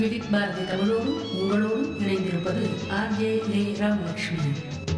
விதித் பாரதி தமிழோடும் உங்களோடும் இணைந்திருப்பது ஆர்ஜே லே ராமலட்சுமி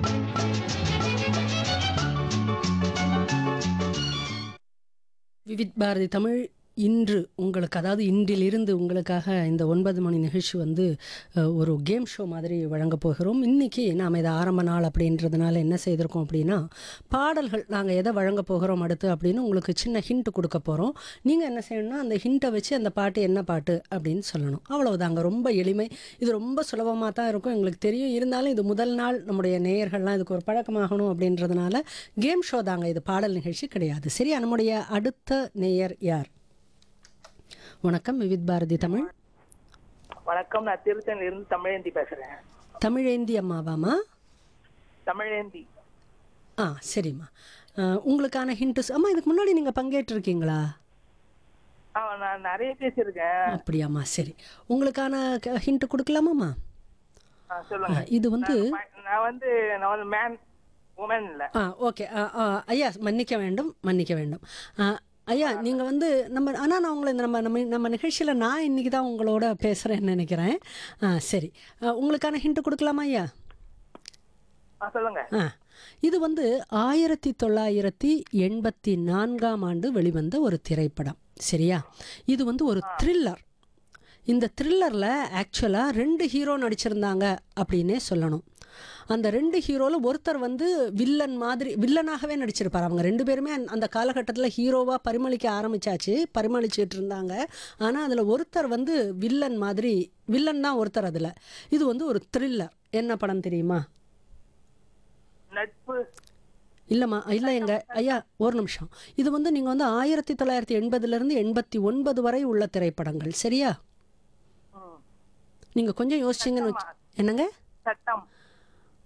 விவித் பாரதி தமிழ் இன்று உங்களுக்கு அதாவது இன்றிலிருந்து உங்களுக்காக இந்த ஒன்பது மணி நிகழ்ச்சி வந்து அஹ், ஒரு கேம் ஷோ மாதிரி வழங்கப் போகிறோம் இன்றைக்கி நாம் இதை ஆரம்ப நாள் அப்படின்றதுனால என்ன செய்திருக்கோம் அப்படின்னா பாடல்கள் நாங்கள் எதை வழங்க போகிறோம் அடுத்து அப்படின்னு உங்களுக்கு சின்ன ஹிண்ட் கொடுக்க போகிறோம் நீங்கள் என்ன செய்யணும்னா அந்த ஹிண்ட்டை வச்சு அந்த பாட்டு என்ன பாட்டு அப்படின்னு சொல்லணும் அவ்வளவுதாங்க ரொம்ப எளிமை இது ரொம்ப சுலபமாக தான் இருக்கும் எங்களுக்கு தெரியும் இருந்தாலும் இது முதல் நாள் நம்முடைய நேயர்கள்லாம் இதுக்கு ஒரு பழக்கமாகணும் அப்படின்றதுனால கேம் ஷோ தாங்க இது பாடல் நிகழ்ச்சி கிடையாது சரியா நம்முடைய அடுத்த நேயர் யார் வணக்கம் விவித் பாரதி தமிழ் வணக்கம் நான் திருத்தணில இருந்து தமிழேந்தி பேசுறேன் தமிழேந்தி அம்மாவாமா தமிழேந்தி ஆ சரிம்மா அஹ், உங்களுக்கான ஹிண்ட்ஸ் அம்மா இதுக்கு முன்னாடி நீங்கள் பங்கேற்றிருக்கீங்களா ஆ நான் நிறைய பேசியிருக்கேன் அப்படியாம்மா சரி உங்களுக்கான ஹிண்ட் கொடுக்கலாமாம்மா ஆ, சொல்லுங்க அஹ், இது வந்து நான் நான் வந்து நான் வந்து மேன் உமன் இல்ல ஆ ஓகே ஆ, ஆ, ஐயா மன்னிக்க வேண்டும் மன்னிக்க வேண்டும் ஆ, ஐயா நீங்கள் வந்து நம்ம ஆனால் நான் உங்களை இந்த நம்ம நம்ம நம்ம நிகழ்ச்சியில் நான் இன்றைக்கி தான் உங்களோட பேசுகிறேன்னு நினைக்கிறேன் ஆ சரி ஆ, உங்களுக்கான ஹிண்ட் கொடுக்கலாமா ஐயா ஆ சொல்லுங்க ஆ இது வந்து ஆயிரத்தி தொள்ளாயிரத்தி எண்பத்தி நான்காம் ஆண்டு வெளிவந்த ஒரு திரைப்படம் சரியா இது வந்து ஒரு த்ரில்லர் இந்த த்ரில்லரில் ஆக்சுவலாக ரெண்டு ஹீரோ நடிச்சிருந்தாங்க அப்படின்னே சொல்லணும் அந்த ரெண்டு ஹீரோவில் ஒருத்தர் வந்து வில்லன் மாதிரி வில்லனாகவே நடிச்சிருப்பார் அவங்க ரெண்டு பேருமே அந்த- அந்த காலகட்டத்தில் ஹீரோவாக பரிமளிக்க ஆரம்பிச்சாச்சு பரிமளிச்சிட்டு இருந்தாங்க ஆனால் அதில் ஒருத்தர் வந்து வில்லன் மாதிரி வில்லன் தான் ஒருத்தர் அதில் இது வந்து ஒரு த்ரில்லர் என்ன படம் தெரியுமா நட்பு இல்லைம்மா இல்லை எங்க ஐயா ஒரு நிமிஷம் இது வந்து நீங்கள் வந்து ஆயிரத்தி தொள்ளாயிரத்தி எண்பதுலேருந்து எண்பத்தி ஒன்பது வரை உள்ள திரைப்படங்கள் சரியா ம். நீங்கள் கொஞ்சம் யோசிச்சிங்கன்னு வச்சு என்னங்க சட்டம்